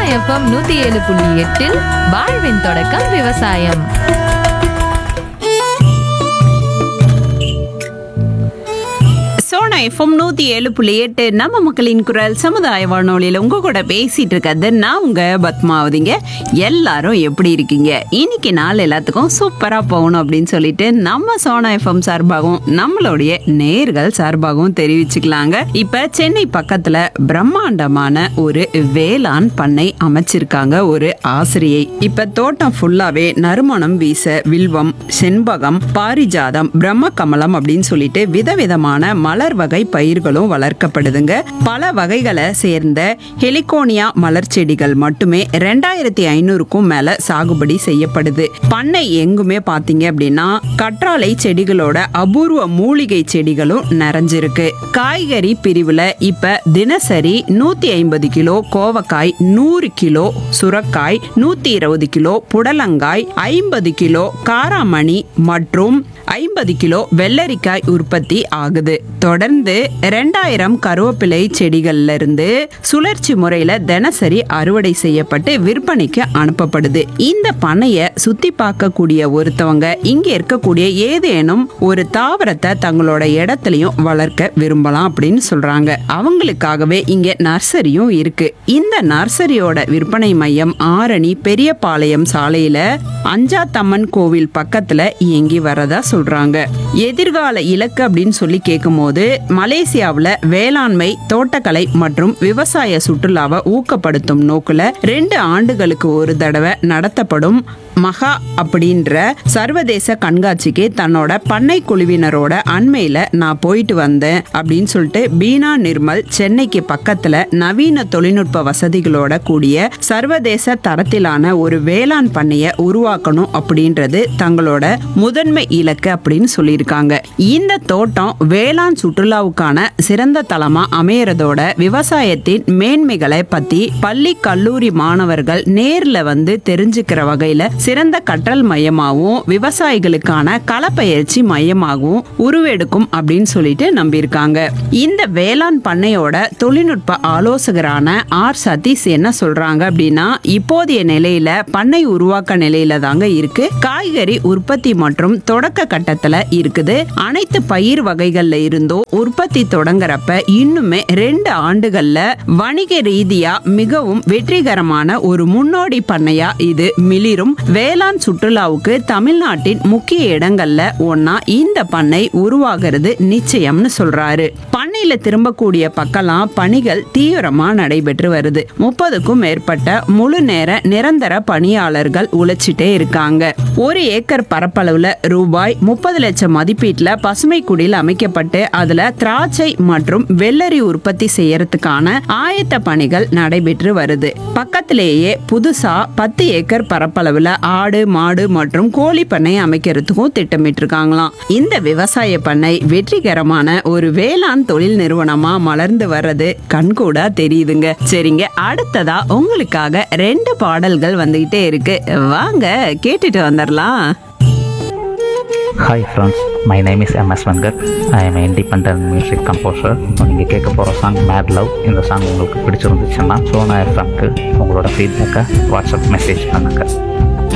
FM நூத்தி ஏழு புள்ளி எட்டில் வாழ்வின் தொடக்கம் விவசாயம் சோனா எஃப்எம் நூத்தி ஏழு புள்ளி எட்டு நம்ம மக்களின் குரல் சமுதாய வானொலியில உங்க கூட பேசிட்டு இருக்கிறது நான் உங்க பத்மாவதிங்க எல்லாரும் எப்படி இருக்கீங்க இன்னைக்கு நாள் எல்லாத்துக்கும் சூப்பரா போகணும் அப்படின்னு சொல்லிட்டு நம்ம சோனா எஃப்எம் சார்பாகவும் நம்மளுடைய நேர்கள் சார்பாகவும் தெரிவிச்சுக்கலாங்க இப்ப சென்னை பக்கத்துல பிரம்மாண்டமான ஒரு வேளாண் பண்ணை அமைச்சிருக்காங்க ஒரு ஆசிரியை இப்ப தோட்டம் ஃபுல்லாவே நறுமணம் வீச வில்வம் செண்பகம் பாரிஜாதம் பிரம்ம கமலம் அப்படின்னு சொல்லிட்டு விதவிதமான மலர் வகை பயிர்களும் வளர்க்கப்படுதுங்க பல வகைகளை சேர்ந்த ஹெலிகோனியா மலர் செடிகள் மட்டுமே ரெண்டாயிரத்தி ஐநூறுக்கும் மேல சாகுபடி செய்யப்படுது பண்ணை எங்குமே பாத்தீங்க அப்படின்னா கற்றாழை செடிகளோட அபூர்வ மூலிகை செடிகளும் நிறைஞ்சிருக்கு காய்கறி பிரிவுல இப்ப தினசரி நூத்தி ஐம்பது கிலோ கோவக்காய் நூறு கிலோ சுரக்காய் நூத்தி இருபது கிலோ புடலங்காய் ஐம்பது கிலோ காராமணி மற்றும் ஐம்பது கிலோ வெள்ளரிக்காய் உற்பத்தி ஆகுது தொடர்ந்து ரெண்டாயிரம் கருவேப்பிலை செடிகள்ல இருந்து சுழற்சி முறையில தினசரி அறுவடை செய்யப்பட்டு விற்பனைக்கு அனுப்பப்படுது இந்த பண்ணைய சுத்தி பார்க்கக்கூடிய ஒருத்தவங்க இங்க இருக்கக்கூடிய ஏதேனும் ஒரு தாவரத்தை தங்களோட இடத்துலயும் வளர்க்க விரும்பலாம் அப்படின்னு சொல்றாங்க அவங்களுக்காகவே இங்க நர்சரியும் இருக்கு இந்த நர்சரியோட விற்பனை மையம் ஆரணி பெரியபாளையம் சாலையில அஞ்சாத்தம்மன் கோவில் பக்கத்துல இயங்கி வரதா சொல்றாங்க எதிர்கால இலக்கு அப்படின்னு சொல்லி கேட்கும்போது மலேசியாவுல வேளாண்மை தோட்டக்கலை மற்றும் விவசாய சுற்றுலாவை ஊக்கப்படுத்தும் நோக்குல ரெண்டு ஆண்டுகளுக்கு ஒரு தடவை நடத்தப்படும் மகா அப்படின்ற சர்வதேச கண்காட்சிக்கு தன்னோட பண்ணை குழுவினரோட அண்மையில நான் போயிட்டு வந்தேன் அப்படின்னு சொல்லிட்டு பீனா நிர்மல் சென்னைக்கு பக்கத்துல நவீன தொழில்நுட்ப வசதிகளோட கூடிய சர்வதேச தரத்திலான ஒரு வேளாண் பண்ணைய உருவாக்கணும் அப்படின்றது தங்களோட முதன்மை இலக்கு அப்படின்னு சொல்லியிருக்காங்க இந்த தோட்டம் வேளாண் சுற்றுலாவுக்கான சிறந்த தளமா அமையறதோட விவசாயத்தின் மேன்மைகளை பத்தி பள்ளி கல்லூரி மாணவர்கள் நேர்ல வந்து தெரிஞ்சுக்கிற வகையில சிறந்த கற்றல் மையமாகவும் விவசாயிகளுக்கான களப்பயிற்சி மையமாகவும் உருவெடுக்கும் அப்படின்னு சொல்லிட்டு நம்பியிருக்காங்க இந்த வேளாண் பண்ணையோட தொழில்நுட்ப ஆலோசகரான ஆர் சதீஷ் என்ன சொல்றாங்க அப்படின்னா இப்போதைய நிலையில பண்ணை உருவாக்க நிலையில தாங்க இருக்கு காய்கறி உற்பத்தி மற்றும் தொடக்க கட்டத்துல இருக்குது அனைத்து பயிர் வகைகள்ல இருந்தோ உற்பத்தி தொடங்குறப்ப இன்னுமே ரெண்டு ஆண்டுகள்ல வணிக ரீதியா மிகவும் வெற்றிகரமான ஒரு முன்னோடி பண்ணையா இது மிளிரும் வேளாண் சுற்றுலாவுக்கு தமிழ்நாட்டின் முக்கிய இடங்கள்ல ஒன்னா இந்த பண்ணை உருவாகிறது நிச்சயம்னு சொல்றாரு பண்ணையில திரும்பக்கூடிய பக்கலாம் பணிகள் தீவிரமா நடைபெற்று வருது முப்பதுக்கும் மேற்பட்ட முழு நேர நிரந்தர பணியாளர்கள் உழைச்சிட்டே இருக்காங்க ஒரு ஏக்கர் பரப்பளவுல ரூபாய் முப்பது லட்சம் மதிப்பீட்டுல பசுமை குடில் அமைக்கப்பட்டு அதுல திராட்சை மற்றும் வெள்ளரி உற்பத்தி செய்யறதுக்கான ஆயத்த பணிகள் நடைபெற்று வருது பக்கத்திலேயே புதுசா பத்து ஏக்கர் பரப்பளவுல ஆடு மாடு மற்றும் கோழி பண்ணை அமைக்கிறதுக்கும் திட்டமிட்டிருக்காங்களாம் இந்த விவசாய பண்ணை வெற்றிகரமான ஒரு வேளாண் தொழில் நிறுவனமா மலர்ந்து வர்றது கண்கூடா தெரியுதுங்க சரிங்க அடுத்ததா உங்களுக்காக ரெண்டு பாடல்கள் வந்துகிட்டே இருக்கு வாங்க கேட்டுட்டு வந்துடலாம் hi friends my name is M S Venkat I am independent music composer நீங்கள் கேட்க போகிற சாங் மேட் லவ் இந்த சாங் உங்களுக்கு பிடிச்சிருந்துச்சுன்னா சோனா எஃப்எம்க்கு உங்களோட ஃபீட்பேக்கை வாட்ஸ்அப் மெசேஜ் பண்ணுங்கள்